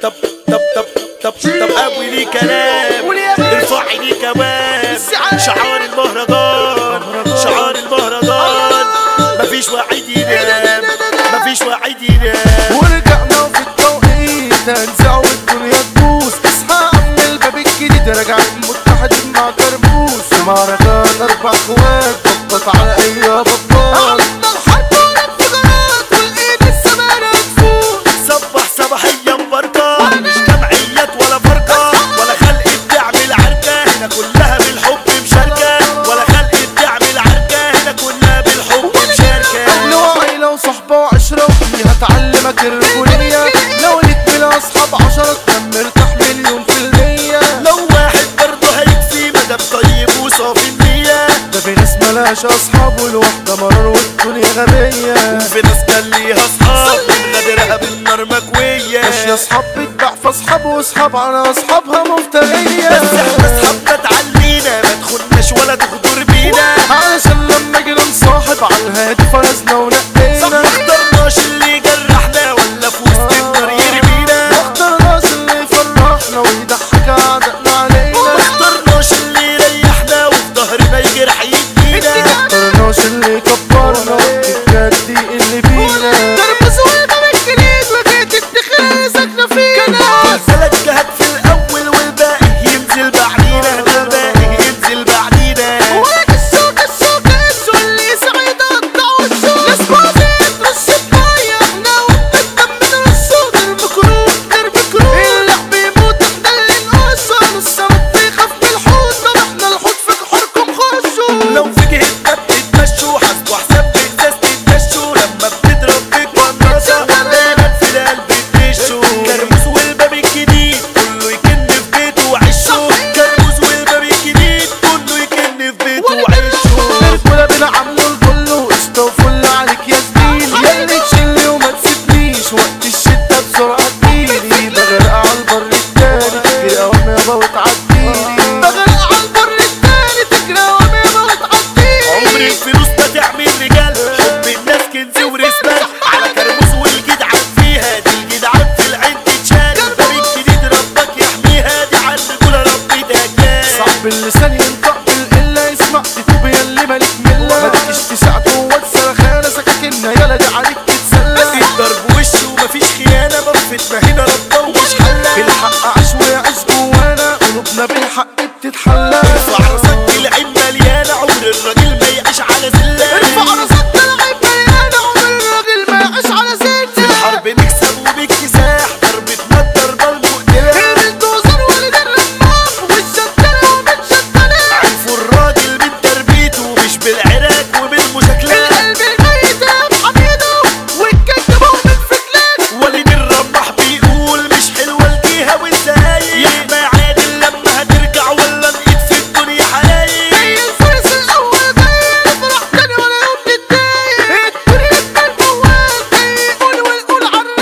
طب طب طب طب طب ابوي ليه كلام ارفعي ليه كمان شعار المهرجان شعار المهرجان مفيش واحد ينام مفيش واحد ينام ورجعنا في التوقيت هنزع والدنيا تبوس اصحى عم الباب الجديد راجعين متحدين مع كربوس مهرجان اربع اخوات بطت على اي بطال عملنا الحرب والانفجارات والايد السمانة تفوق صبح صباحية مباركة مش جمعيات ولا فرقة ولا خلق تعمل عركة هنا كلها بالحب مشاركة ولا خلق تعمل عركة هنا كلها بالحب مشاركة اهل وعيلة وصحبة وعشرة وفيها تعلمك الرجولية لو ليك بلا اصحاب عشرة كان مرتاح مليون في المية لو واحد برضه هيكفي مدام طيب وصافي النية ده في ناس ملهاش اصحاب والوحدة مرار والدنيا غبية وفي ناس كان ليها اصحاب من غدرها بالنار مكوية ماشية اصحاب بتباع في اصحاب واصحاب على اصحابها مفترية بس احنا اصحابنا تعلينا ما تخناش ولا تغدر بينا علشان لما جينا نصاحب على الهادي فرزنا صح ونقينا ما اخترناش اللي جرحنا ولا في وسط النار يرمينا واخترناش اللي يفرحنا ويضحك عدقنا ما علينا اخترناش اللي يريحنا وفي ظهرنا يجرح يدينا اخترناش اللي يكبرنا والتجدي اللي بينا تربس ويبقى من جديد وجيت الدخل ساكنة فينا ثلاث جهات في الاول والباقي ينزل بعدينا ده الباقي ينزل بعدينا ولك السوق السوق السوق اللي سعيد قطعوا السوق ناس فاضي ترش بمية احنا وبنبقى من الصوت المكروه نرمي كروه اللعب يموت احنا اللي نقصر السمك بيخاف من الحوت طب احنا الحوت في جحوركم خشوا لو في جهتنا بتتمشوا حاسبوا حساب بإزاز تتمشوا لما بتضرب بيك قناصة دايما في القلب تدشوا كرموز والباب الجديد كله يكن في بيته وعشه كرموز والباب الجديد كله يكن في بيته وعشه ولا بنعمله الكل وقشطة وفل عليك يا زميلي يا اللي تشيلني وما تسيبنيش وقت الشدة بسرعة تجيلي بغرق على البر التاني تجري قوام يابا وتعديلي بغرق على البر التاني تجري قوام يابا وتعديلي عمر الفلوس ما تعمل رجال حب الناس كنز ورسمة على كرموز والجدعان فيها دي الجدعان في العين تتشال الباب الجديد ربك يحميها دي على الرجولة ربي دجال صعب اللسان ينطق بالقلة يسمع تتوب يا اللي مالك ملة ما تجيش تساعد جوه السرخانة سكاكينها يالا دي عليك تتسلى الضرب وش ومفيش خيانة بفتنا هنا ربنا ومش حلة بالحق عاش ويعيش جوانا قلوبنا بالحق بتتحلى ارفع راسك العين مليانة عمر الراجل ما يعيش على زلة ارفع راسك العيب مليانة عمر الراجل ما يعيش على في زيت الحرب نكسب وباكتساح ضربتنا الضربة المقتلة البلدوزر ولد الرماح والشتانة ومن شتانة عرفوا الراجل من تربيته مش بالعراك وبالمشاكلات القلب الميت يا بحبيبه والكذب من فكلك وليد الرماح بيقول مش حلوة الجيهة والزايد يحمى عادل لما هترجع ولا نقيت في الدنيا حلايب زي الفارس الأول جاي نفرح تاني ولا يوم نتضايق الدنيا الموال جاي يقول ويقول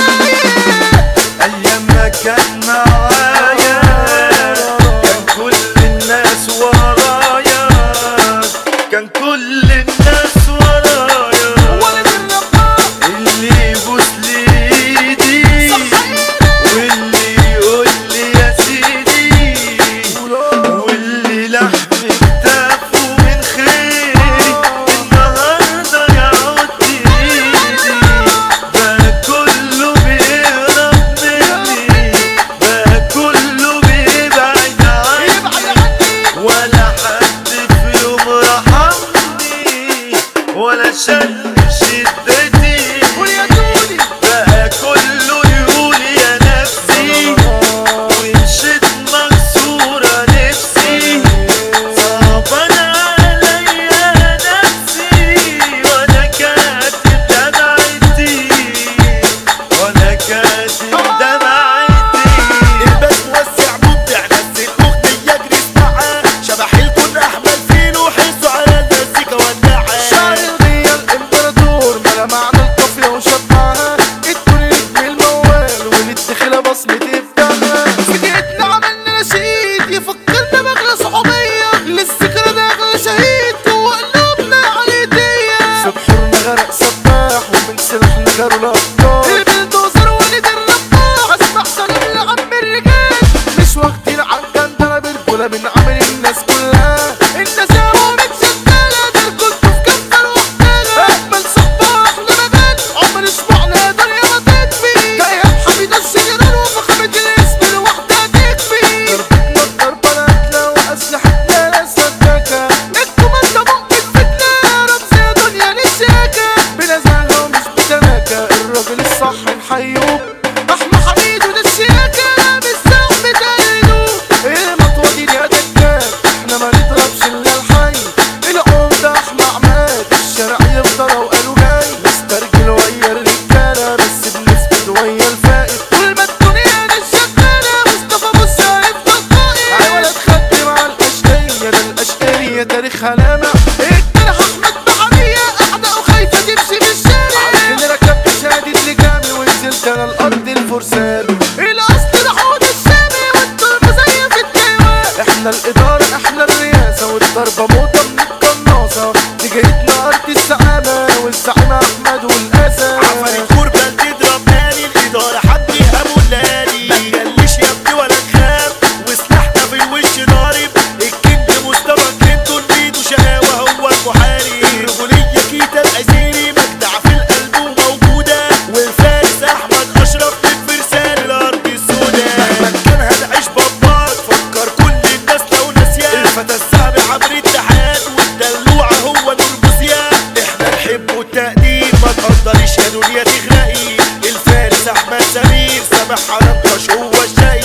عالرايق ايام ما كان معايا كان كل الناس ورايا كان كل الناس ورايا ولد الرماح اللي يبوس لي ايدي واللي يقول لي يا سيدي واللي لحم كتافه من خيري النهارده يعود ايدي بقى كله بيهرب مني بقى كله بيبعد عني ولا حد في يوم رحمني ولا شال شدتي ويا دودي بقى كله يقول يا نفسي ومشيت مكسورة نفسي صعبان عليا نفسي وانا كاتب دمعتي وانا كاتب دمعتي الباس موسع مبدع نزل اغنية اجري اسمعها شبح الكون احمد فينو حسوا على المزيكا والنعام شعر الغية الامبراطور ملا معنى القافية وشبعها الدنيا نجم الموال والادخلة بصمة افتحها سكتنا عملنا نشيد يفكرنا بأغلى صحوبية للذكرى ده أغلى شهيد جوا قلوبنا على ايديا في بحورنا غرق سباح ومن سلاحنا جاروا الأبطال البلدوزر ولد الرباح اسمع سلام العب احنا الادارة احنا الرئاسة والضربة موطة من القناصة دي جايتنا ارض الزعامة والزعيم احمد والاسد عفاريت كوربة تضرب نادي الإدارة حد يهمه الليالي ما تجليش يا ابني ولا تخاف وسلاحنا في الوش ضارب الكينج مصطفى كلينتون بيده شقاوة هو المحارب الرجولية كيتا العزيري مجدع في القلب وموجودة والفارس أحمد أشرف من فرسان الأرض السوداء مهما كان هنعيش بابات فكر كل الناس لو ناسياه الفتى الذهبي عبر التحاد والدلوعة هو نور بوسيان احنا نحب التقدير ما تقدريش يا دنيا تغرقي الفارس احمد سمير سامح حرام هو الشقي